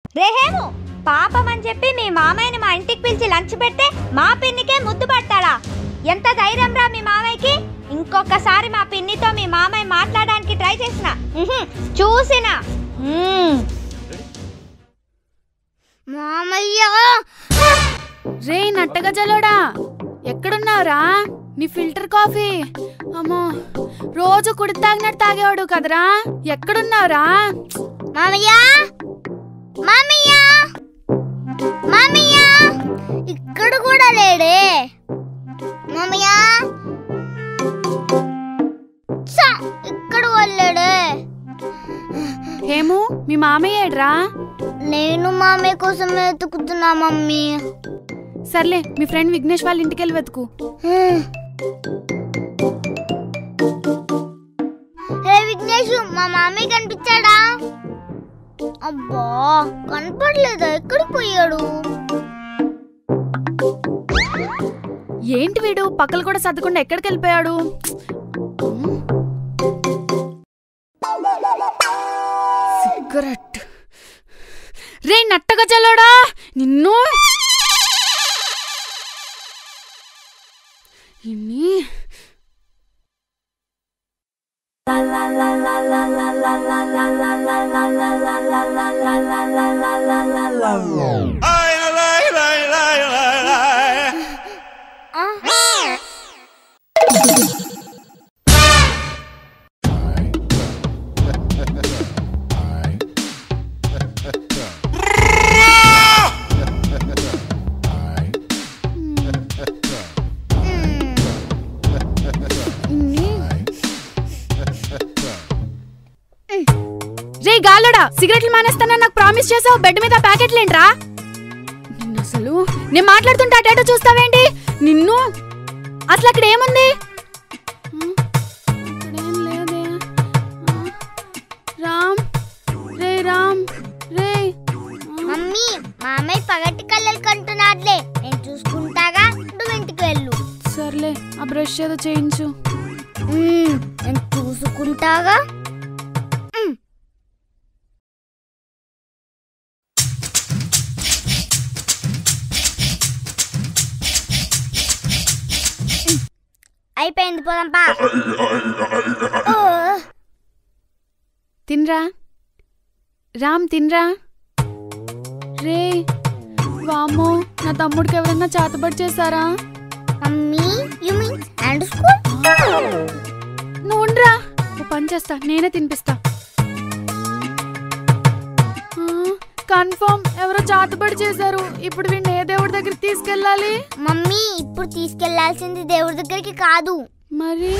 రేహేము పాపం అని చెప్పి మీ మామయ్యని మా ఇంటికి పిలిచి లంచ్ పెడితే మా పిన్నికే ముద్దు పడతాడా ఎంత ధైర్యం రా మీ మామయ్యకి ఇంకొకసారి మా పిన్నితో మీ మామయ్య మాట్లాడడానికి ట్రై చేసిన ఉహుం, చూసిన మ్మ్. మామయ్య రే నట్టగజలోడా ఎక్కడున్నావురా నీ ఫిల్టర్ కాఫీ అమ్మో రోజు కుడి తాగినట్టు తాగేవాడు కదరా ఎక్కడున్నావురా మామయ్య మామయ్య మామయ్య ఇక్కడ కూడా లేడే మామయ్య ఛ, ఇక్కడ వెళ్ళాడే హేము మీ మామయ్య ఏడ్రా నేను మామయ్య కోసం వెతుకుతున్నా మమ్మీ సర్లే మీ ఫ్రెండ్ విఘ్నేష్ వాళ్ళ ఇంటికి వెళ్ళి వెతుకు హే విఘ్నేష్ మా మామయ్య కనిపించాడా అబ్బా కనపడలేదా ఎక్కడికి పోయాడు ఏంటి వీడు పక్కలు కూడా సర్దకుండా ఎక్కడికి వెళ్ళిపోయాడు సిగరెట్ రే నట్టగజలోడా నిన్ను ఇన్ని ఇన్ని రే గాలడా సిగరెట్లు మానేస్తానని నాకు ప్రామిస్ చేసావు బెడ్ మీద ప్యాకెట్లేంట్రా నిన్ను అసలు నేను మాట్లాడుతుంటే అటేటో చూస్తావేంటి నిన్ను అసలు అక్కడ ఏముంది హ్మ్? అక్కడేం లేదే ఆ, రామ్ రే రామ్ రే మమ్మీ మామయ్య పగటి కళ్ళలు కంటున్నాడులే నేను చూసుకుంటాగా నువ్వు ఇంటికి వెళ్ళు సర్లే ఆ బ్రష్ ఏదో చేయించు మ్మ్, నేను చూసుకుంటాగా మ్మ్. మ్మ్. అయిపోయింది పోదంపా ఓ, తిన్రా రామ్ తిన్రా రే వామ్మో నా తమ్ముడికి ఎవరన్నా చేతబడి చేశారా mummy you mean and school నువ్వు ఉండరా ఓ పని చేస్తా నేనే తినిపిస్తా కన్ఫర్మ్ ఎవరో చాతబడి చేశారు ఇప్పుడు వీడిని ఏ దేవుడి దగ్గరికి తీసుకెళ్ళాలి మమ్మీ ఇప్పుడు తీసుకెళ్లాల్సింది దేవుడి దగ్గరికి కాదు మరి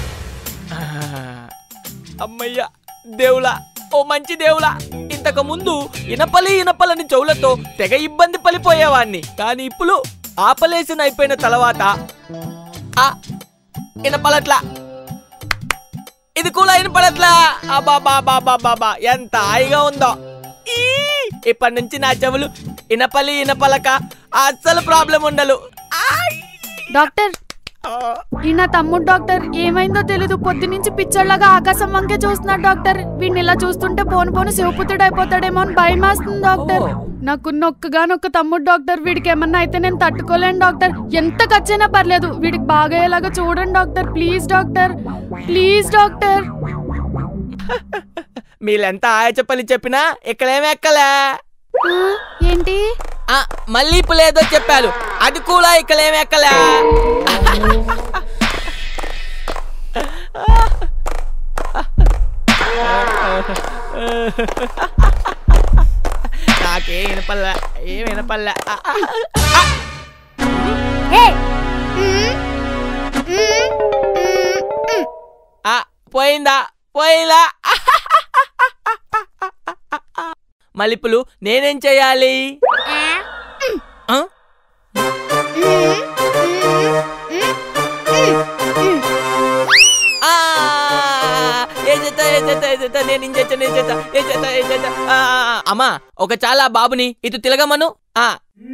అమ్మయ్య దేవులా ఓ మంచి దేవులా ఇంతకు ముందు ఇనపలి ఇనపలని చెవులతో తెగ ఇబ్బంది పడిపోయేవాణ్ణి కానీ ఇప్పుడు ఆపలేసిన అయిపోయిన తర్వాత ఆ ఇనపలట్లా ఇది కూడా ఇనపడట్లా అబ్బా బాబా బాబా ఎంత హాయిగా ఉందో ఈ! ఇప్పటి నుంచి నా చెవులు ఇనపలి ఇనపలక అస్సలు ప్రాబ్లం ఉండలు ఆయ్! డాక్టర్ ఆ! ఈ నా తమ్ముడు డాక్టర్ ఏమైందో తెలీదు పొద్దు నుంచి పిచ్చోళ్ళగా ఆకాశం వంకే చూస్తున్నాడు డాక్టర్ వీడిని ఇలా చూస్తుంటే పోను పోను శివపుత్రుడు అయిపోతాడేమో అని భయం వేస్తుంది డాక్టర్ ఓ. నాకున్న ఒక్కగానొక్క తమ్ముడు డాక్టర్ వీడికి ఏమన్నా అయితే నేను తట్టుకోలేను డాక్టర్ ఎంత ఖర్చైనా పర్లేదు వీడికి బాగా అయ్యేలాగా చూడండి doctor please doctor please doctor మీరెంత ఆయ చెప్పని చెప్పినా ఇక్కడేమి ఎక్కలే ఆ, ఏంటి ఆ, మళ్ళీ ఇప్పుడు లేదో చెప్పారు అది కూడా ఇక్కడేమి ఎక్కలే నాకే వినపల్ల ఏం వినపల్ల ఆ, ఆ, ఆ. హే మ్మ్. మ్మ్. మ్మ్. మ్మ్. ఆ, పోయిందా పోయిందా మళ్ళీపులు నేనేం చేయాలి ఆ. ఆ? మ్మ్. మ్మ్. మ్మ్. మ్మ్. ఆ, ఏ చేత ఏ చేత ఏ చేత నేను ఏం చేత నేను చేత ఏ చేత ఏ చేత ఆ, అమ్మా ఒక చాలా బాబుని ఇటు తిలగమను ఆ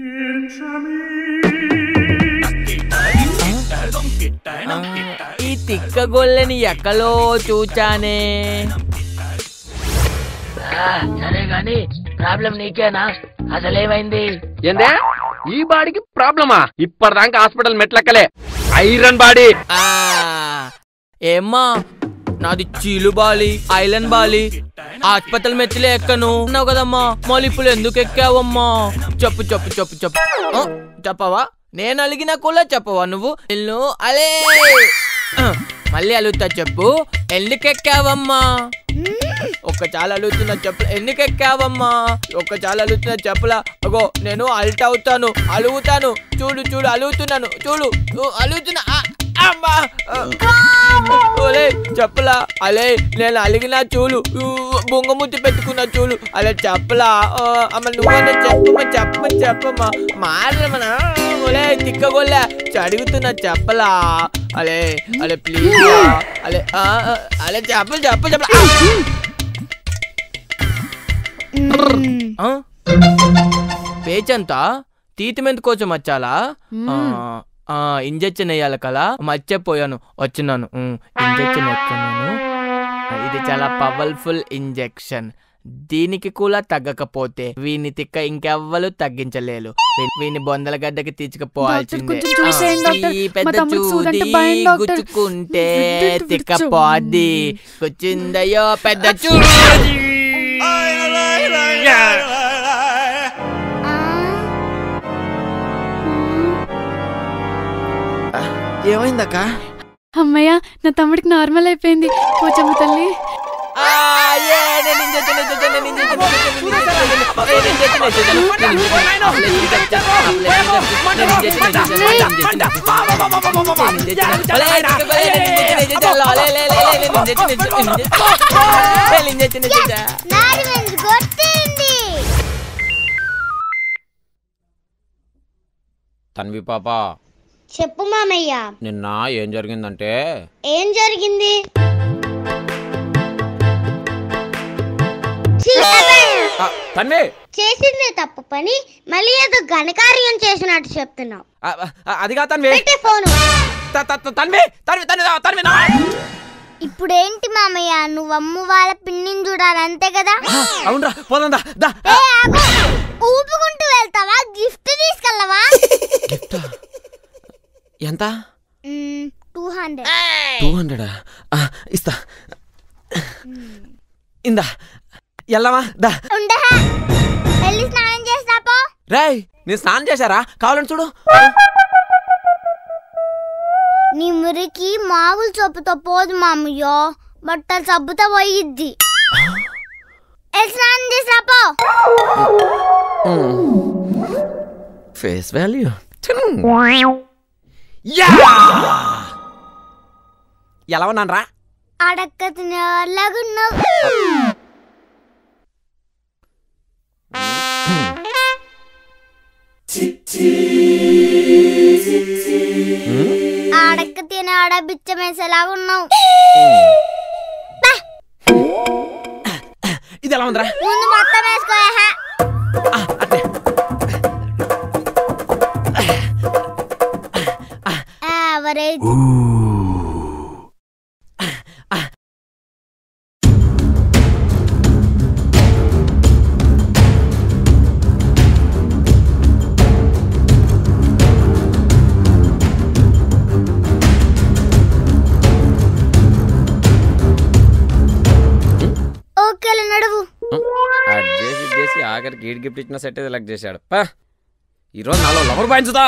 ఆ, ఈ తిక్క గొల్లెని ఎక్కలో చూచానే సరే గాని ప్రాబ్లం నీకేనా అసలేమైంది ఏందే ఈ బాడీకి ప్రాబ్లమా ఇప్పటిదాకా హాస్పిటల్ మెట్లెక్కలే ఐరన్ బాడీ ఆ, ఏమ్మా నాది చీలు బాలి ఐలన్ బాలి హాస్పిటల్ మెచ్చిలే ఎక్కను అన్నావు కదమ్మా మళ్ళీ ఇప్పుడు ఎందుకు ఎక్కావమ్మా చెప్పు చెప్పు చెప్పు చెప్పు ఆ, చెప్పవా నేను అలిగినా కూడా చెప్పవా నువ్వు ఇల్లు అలే ఆ, మళ్ళీ అలుగుతా చెప్పు ఎందుకు ఎక్కావమ్మా ఒక్క చాలా అలుగుతున్నా చెప్పు ఎందుకు ఎక్కావమ్మా ఒక్క చాలా అలుగుతున్నా చెప్పులా అగో నేను అల్ట్ అవుతాను అలుగుతాను చూడు చూడు అలుగుతున్నాను చూడు ఊ, అలుగుతున్నా ఆ, అమ్మా ఆ. ఒలే చెప్పలా అలే నేను అలిగినా చూలు ఊ, బొంగముద్దు పెట్టుకున్నా చూలు అలా చెప్పలా ఆ, అమ్మ నువ్వన్నా చెప్పమ్మా చెప్పమని చెప్పమ్మా మారమనా ఒలే తిక్కగొల్లే అడుగుతున్నా చెప్పలా అలే అలే ప్లీజ్ అలే ఆ, ఆ, అలే చెప్ప చెప్ప చెప్ప పేచంతా తీతి మెంత కోసం వచ్చాలా ఆ, ఆ, ఇంజెక్షన్ వేయాలి కదా మర్చిపోయాను వచ్చినాను ఉమ్, ఇంజెక్షన్ ఎత్తున్నాను ఇది చాలా పవర్ఫుల్ ఇంజెక్షన్ దీనికి కూడా తగ్గకపోతే వీని తిక్క ఇంకెవ్వరు తగ్గించలేరు వీ- వీని బొందల గడ్డకి తీసుకుపోవాల్సిందే కొంచెం చూసేయండి, ఆ, డాక్టర్. ఈ మా పెద్ద తమ్ముడికి సూదంటే చూది భయం, డాక్టర్. గుచ్చుకుంటే విడ్డు, విడ్డు, తిక్క విడ్డు. పోద్ది కూర్చుందయ్యో పెద్ద చూది ఏమైందక్క అమ్మయ్య నా తమ్ముడికి నార్మల్ అయిపోయింది పోచమ్మ తల్లి ఆ, ఏ, నేను ఇంజెక్షన్ వేసేసాను, నేను ఇంజెక్షన్ వేసేసాను, నేను ఇంజెక్షన్ వేసేసాను, నేను ఇంజెక్షన్ వేసేసాను, నేను ఇంజెక్షన్ వేసేసాను, నేను ఇంజెక్షన్ వేసేసాను, నేను ఇంజెక్షన్ వేసేసాను, నేను ఇంజెక్షన్ వేసేసాను. అలే, తిక్కకోలే, నేను ఇంజెక్షన్ వేసేసాను, అలే, లే, లే, లే, నేను ఇంజెక్షన్ వేసేసాను, నేను ఇంజెక్షన్ వేసేసాను. నాది వెండి కొట్టింది తన్వి పాప చెప్పు మామయ్య నిన్న ఏం జరిగిందంటే ఏం జరిగింది ఛీ, అబ్బే! ఆ, తన్వి చేసిందే తప్పు పని మళ్ళీ ఏదో ఘనకార్యం చేసినట్టు చెప్తున్నావు ఆ, ఆ, అదిగా తన్వి పెట్టే ఫోను త- త- త- తన్వి తన్వి తన్వి ఆ, తన్వి నా ఇప్పుడేంటి మామయ్య నువ్వు అమ్ము వాళ్ళ పిన్నిని చూడాలి అంతే కదా అవునరా పోదా దా ఏ, ఆగు. ఊపుకుంటూ వెళ్తావా గిఫ్ట్ తీసుకెళ్ళవా ఎంత టూ హండ్రెడ్ టూ హండ్రెడా ఇస్తా ఇందా ఎల్లవా దా ఉండహా వెళ్ళి స్నానం చేస్తాపో రేయ్ నేను స్నానం చేశారా కావాలని చూడు నీ మురికి మామూలు సబ్బుతో పోదు మామయ్యో బట్టలు సబ్బుతో పోయిద్ది వెళ్ళి స్నానం చేసాపో ఫేస్ వాల్యూ ఎలా ఉన్నాను రా అడక్క తినేలాగున్నావు ఆడక్క తినే ఆడ బిచ్చమేసేలాగా ఉన్నావు ఇది ఎలా ఉందిరా ముందు మొత్తం వేసుకో యావరేజ్ ఓకేలే నడువు అది చేసి ఇది చేసి ఆఖరికి గీడ్ గిఫ్ట్ ఇచ్చిన సెట్ సెలెక్ట్ చేశాడు పా ఈరోజు నాలో లవర్ పాయింట్స్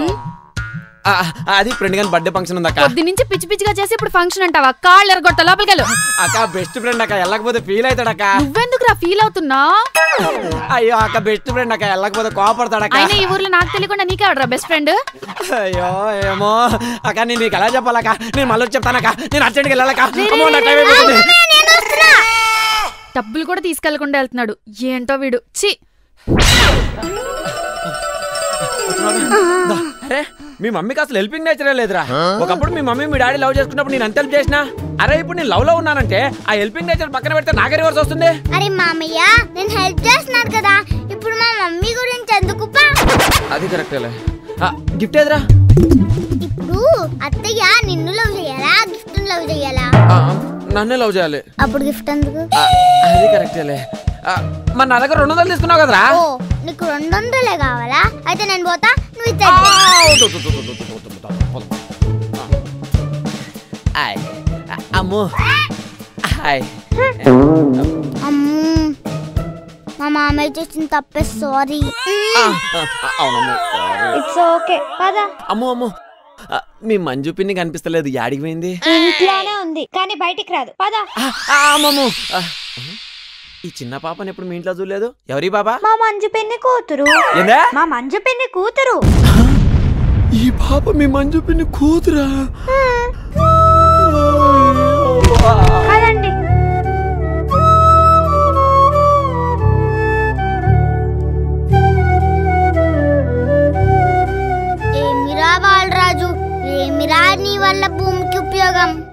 అది ఫ్రెండ్ గాని బర్త్డే ఫంక్షన్ ఉంది అక్క పొద్దు నుంచి పిచ్చి పిచ్చిగా చేసి ఇప్పుడు ఫంక్షన్ అంటావా కాళ్ళు ఎరగొడతా లోపలికి వెళ్ళు అక్క బెస్ట్ ఫ్రెండ్ అక్క వెళ్ళకపోతే ఫీల్ అవుతాడక్క నువ్వెందుకురా ఫీల్ అవుతున్నా అయ్యో అక్క బెస్ట్ ఫ్రెండ్ అక్క వెళ్ళకపోతే కోపడతాడక్క అయినా ఈ ఊర్లో నాకు తెలియకుండా నీకే ఆడరా బెస్ట్ ఫ్రెండ్ అయ్యో ఏమో అక్క నేను నీకు ఎలా చెప్పాలక్క నేను మళ్ళీ వచ్చి చెప్తానక్క నేను అర్జెంట్కి వెళ్ళాలక్క అమ్మో నా టైం అయిపోతుంది డబ్బులు కూడా తీసుకెళ్లకుండా వెళ్తున్నాడు ఏంటో వీడు చి దా, అరే మీ మమ్మీకి అసలు హెల్పింగ్ నేచరే లేదురా ఒకప్పుడు మీ మమ్మీ మీ డాడీ లవ్ చేసుకున్నప్పుడు నేను ఎంత హెల్ప్ చేసినా అరే ఇప్పుడు నేను లవ్ లో ఉన్నానంటే ఆ హెల్పింగ్ నేచర్ పక్కన పెడితే నాకే రివర్స్ వస్తుంది అరే మామయ్య నేను హెల్ప్ చేస్తున్నాను కదా ఇప్పుడు మా మమ్మీ గురించి ఎందుకు పా అది కరెక్టేలే గిఫ్ట్ ఏదిరా ఇప్పుడు అత్తయ్య నిన్ను లవ్ చేయాలా గిఫ్ట్ లవ్ చేయాలా ఆ, నన్నే లవ్ చేయాలి అప్పుడు గిఫ్ట్ ఎందుకు ఆ, అది కరెక్టేలే ఆ, మరి నా దగ్గర రెండు వందలు తీసుకున్నావు కదరా ఓ నీకు రెండు వందలే కావాలా అయితే నేను పోతా నువ్వు ఆ, ఇచ్చే వద్దు, వద్దు, వద్దు, వద్దు, వద్దు, వద్దు, వద్దు, వద్దు. ఆ. ఆయ్, ఆ, అమ్మో హాయ్ అమ్మూ మా మామయ్య చేసిన తప్పే సారీ అవునమ్మో sorry. ఇట్స్ ఓకే పద అమ్మో అమ్మో ఆ, మీ మంజు పిన్ని కనిపిస్తలేదు యాడికి పోయింది ఇంట్లోనే ఉంది కానీ బయటికి రాదు పద ఆ, ఆ, అమ్మమ్మో ఆ, ఈ చిన్న పాపని ఎప్పుడు మీ ఇంట్లో చూడలేదు ఎవరి బాబా మా మంజు పిన్ని కూతురు ఏందా మా మంజు పిన్ని కూతురు ఈ పాప మీ మంజు పిన్ని కూతురా కదండి ఏమిరా బాలరాజు ఏమిరా నీ వల్ల భూమికి ఉపయోగం